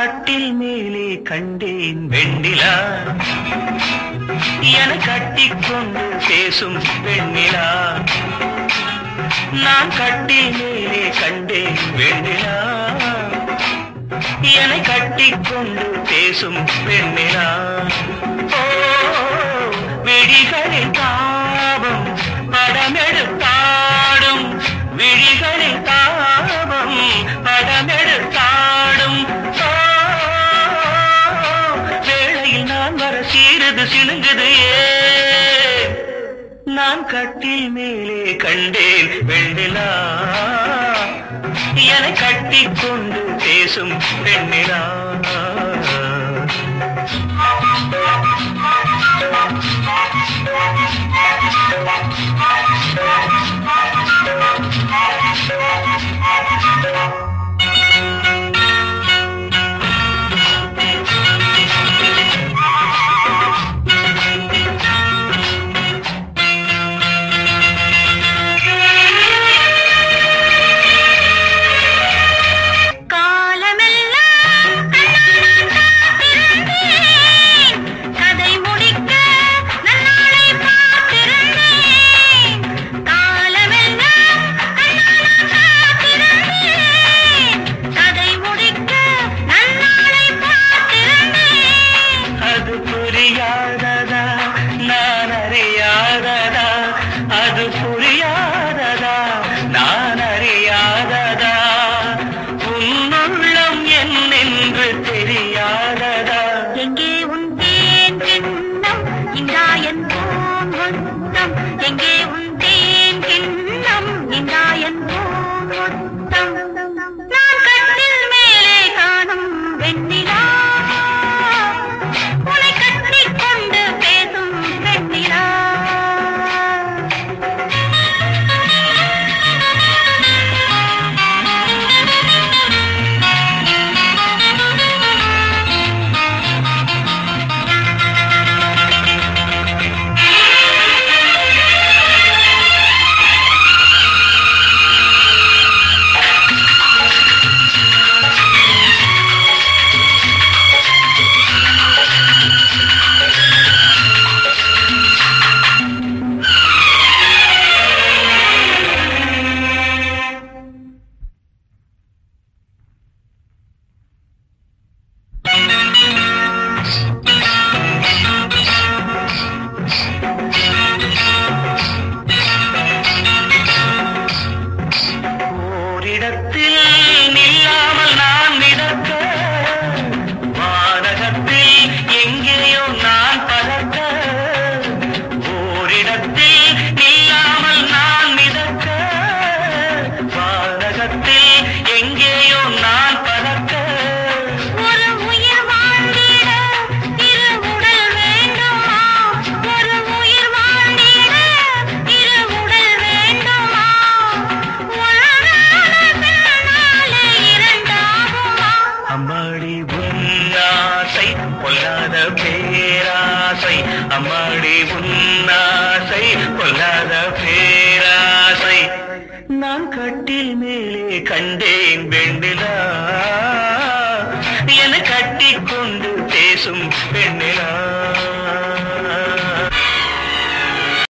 கட்டில் மேலே கண்டேன் வெண்ணிலா என கட்டிக்கொண்டு பேசும் வெண்ணிலா நான் கட்டில் மேலே கண்டேன் வெண்ணிலா என கட்டிக்கொண்டு பேசும் வெண்ணிலா ஓ விழிகளில் தாபம் படமெடுத்தாடும் விழிகளில் தாபம் படமெடுத்தாடும் ஓ, வேளையில் நான் வர சீருது சிணுங்குது ஏன் நான் கட்டில் மேலே கண்டேன் வெண்ணிலா என கட்டிக்கொண்டு பேசும் பெண்ணிலா காலமெல்லாம் காத்திருந்தேன் கதை முடிக்க நன்னாளை பார்த்திருந்தேன் காலமெல்லாம் காத்திருந்தேன் கதை முடிக்க நன்னாளை பார்த்திருந்தேன் அது புரியாததா நான் அறியாததா அது புரியாததா நான் அறியாததா உன்னுள்ளம் என்னென்று தெரியாததா எங்கே உன் தேன் கிண்ணம் இந்தா என் பூன் முத்தம் எங்கே உன் தேன் கிண்ணம் இந்தா என் பூன் முத்தம் நான் கட்டில் மேலே காணும் வெண்ணிலா உன்னை கட்டிக் கொண்டு பேசும் வெண்ணிலா ஓரிடத்தில் நில்லாமல் நான் மிதக்க வானகத்தில் எங்கேயோ நான் பறக்க ஓரிடத்தில் நில்லாமல் நான் மிதக்க வானகத்தில் எங்கேயோ நான் பறக்க ஒரு உயிர் வாழ்ந்திட இரு உடல் வேண்டுமா ஒரு உயிர் வாழ்ந்திட இரு உடல் வேண்டுமா ஒன்றான பின்னாலே இரண்டாகுமா அம்மாடி உன்னாசை பொல்லாத பேராசை அம்மாடி உன்னாசை பொல்லாத பேராசை நான் கட்டில் மேலே கண்டேன் வெண்ணிலா என கட்டிக்கொண்டு பேசும் பெண்